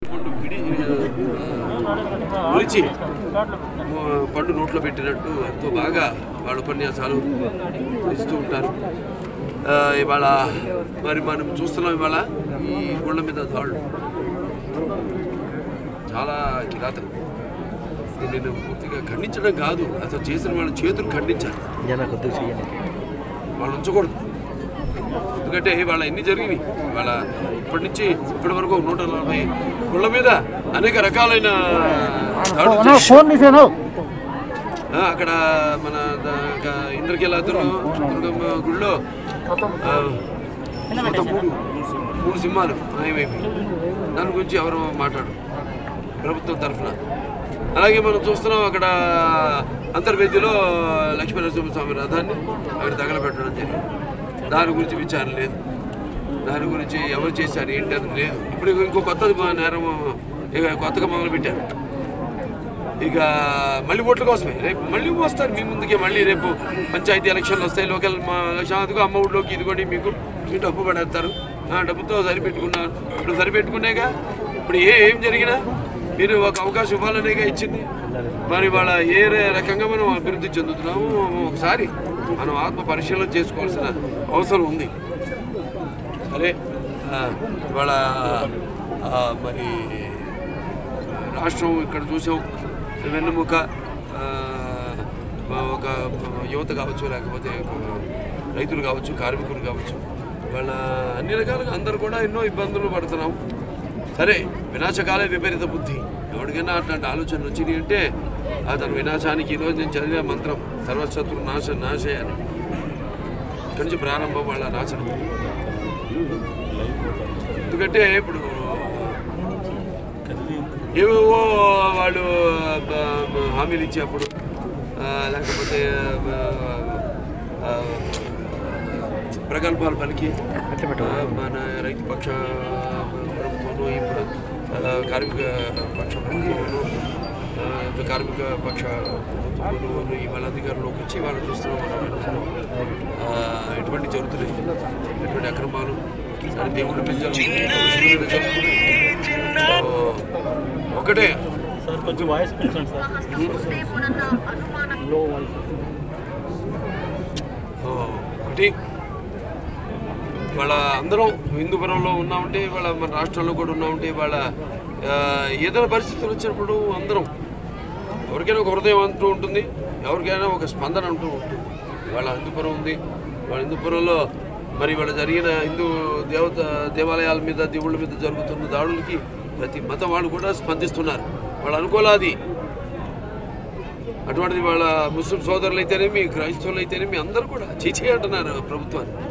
పండు పిడి ఉరిచి మ- పండు నోట్లో పెట్టినట్టు ఎంతో బాగా వాళ్ళ ఉపన్యాసాలు ఇస్తూ ఉంటారు ఆ, ఇవాళ మరి మనం చూస్తున్నాం ఇవాళ ఈ గుళ్ళ మీద దాళ్ళు చాలా కిరాతకం ఇది నేను పూర్తిగా ఖండించడం కాదు అసలు చేసిన వాళ్ళ చేతులు ఖండించాలి జన కొద్దిగా చెయ్యండి వాళ్ళు ఉంచకూడదు ఎందుకంటే వాళ్ళ ఎన్ని జరిగినాయి వాళ్ళ ఇప్పటి నుంచి ఇప్పటి వరకు ఒక నూట నలభై గుళ్ళ మీద అనేక రకాలైన దాడులు చేశారు. ఫోన్ తీసాను ఆ, అక్కడ మన ద- క- ఇంద్రకీలాద్రిలో దుర్గమ్మ గుళ్ళో ఆ, మొత్తం మూడు మూడు సింహాలు మాయమైపోయి దాని గురించి ఎవరు మాట్లాడు ప్రభుత్వం తరఫున అలాగే మనం చూస్తున్నాం అక్కడ అంతర్వేదిలో లక్ష్మీనరసింహస్వామి రథాన్ని అక్కడ తగలబెట్టడం జరిగింది దాని గురించి విచారణ లేదు దాని గురించి ఎవరు చేశారు ఏంటి అది లేదు ఇప్పుడు ఇంకో కొత్త నేరం ఇక కొత్తగా మొదలు పెట్టారు ఇక మళ్ళీ ఓట్ల కోసమే రేపు మళ్ళీ వస్తారు మీ ముందుకే మళ్ళీ రేపు పంచాయతీ ఎలక్షన్లు వస్తాయి లోకల్ మా ఎలక్షన్ అదిగో అమ్మ ఊళ్ళోకి ఇదిగోండి మీకు మీ డబ్బు పడేస్తారు ఆ డబ్బుతో సరిపెట్టుకున్నారు ఇప్పుడు సరిపెట్టుకునేగా ఇప్పుడు ఏ ఏం జరిగినా మీరు ఒక అవకాశం ఇవ్వాలనేగా ఇచ్చింది మరి వాళ్ళ ఏ రే- రకంగా మనం అభివృద్ధి చెందుతున్నాము ఒకసారి మనం ఆత్మ పరిశీలన చేసుకోవాల్సిన అవసరం ఉంది సరే ఆ, ఇవాళ ఆ, మరి రాష్ట్రం ఇక్కడ చూసాం వెన్నుముక ఆ, ఒక యువత కావచ్చు లేకపోతే రైతులు కావచ్చు కార్మికులు కావచ్చు వాళ్ళ అన్ని రకాలుగా అందరూ కూడా ఎన్నో ఇబ్బందులు పడుతున్నాం సరే వినాశకాలే విపరీత బుద్ధి ఎవరికైనా అట్లాంటి ఆలోచన వచ్చింది అంటే అతను వినాశానికి ఈరోజు నేను చదివే మంత్రం సర్వశత్రు నాశ నాశే అని ఇక్కడి నుంచి ప్రారంభం వాళ్ళ నాశనం ఎందుకంటే ఇప్పుడు ఏవేవో వాళ్ళు బ- బ- హామీలు ఇచ్చేప్పుడు ఆ, లేకపోతే ఆ, ఆ, ప్రగల్భాలు పలికి ఆ, మన రైతు పక్ష ప్రభుత్వం ఇప్పుడు ఆ, కార్మిక పక్ష ప్రభుత్వం కార్మిక పక్ష ప్రభుత్వం ఇవాళ అధికారంలోకి వచ్చి వాళ్ళు చూస్తున్నాం మనం వింటున్నాం. ఆ, ఎటువంటి జరుగుతున్నాయి ఎటువంటి అక్రమాలు సరే దేవుడి మీద జరుగుతున్నాయి మనుషుల మీద జరుగుతున్నాయి సో, ఒకటే సార్ కొంచెం వాయిస్ పెంచండి సార్ లో వాయిస్ ఓ, ఒకటి వాళ్ళ అందరం హిందూపురంలో ఉన్నామంటే వాళ్ళ మన రాష్ట్రంలో కూడా ఉన్నామంటే వాళ్ళ ఆ, ఏదైనా పరిస్థితులు వచ్చినప్పుడు అందరం ఎవరికైనా ఒక హృదయం అంటూ ఉంటుంది ఎవరికైనా ఒక స్పందన అంటూ ఉంటుంది వాళ్ళ హిందూపురం ఉంది వాళ్ళ హిందూపురంలో మరి వాళ్ళ జరిగిన హిందూ దేవత దేవాలయాల మీద దేవుళ్ళ మీద జరుగుతున్న దాడులకి ప్రతి మతం వాళ్ళు కూడా స్పందిస్తున్నారు వాళ్ళు అనుకోలాది అటువంటిది వాళ్ళ ముస్లిం సోదరులు అయితేనేమి క్రైస్తవులు అయితేనేమి అందరూ కూడా చీచే అంటున్నారు ప్రభుత్వాన్ని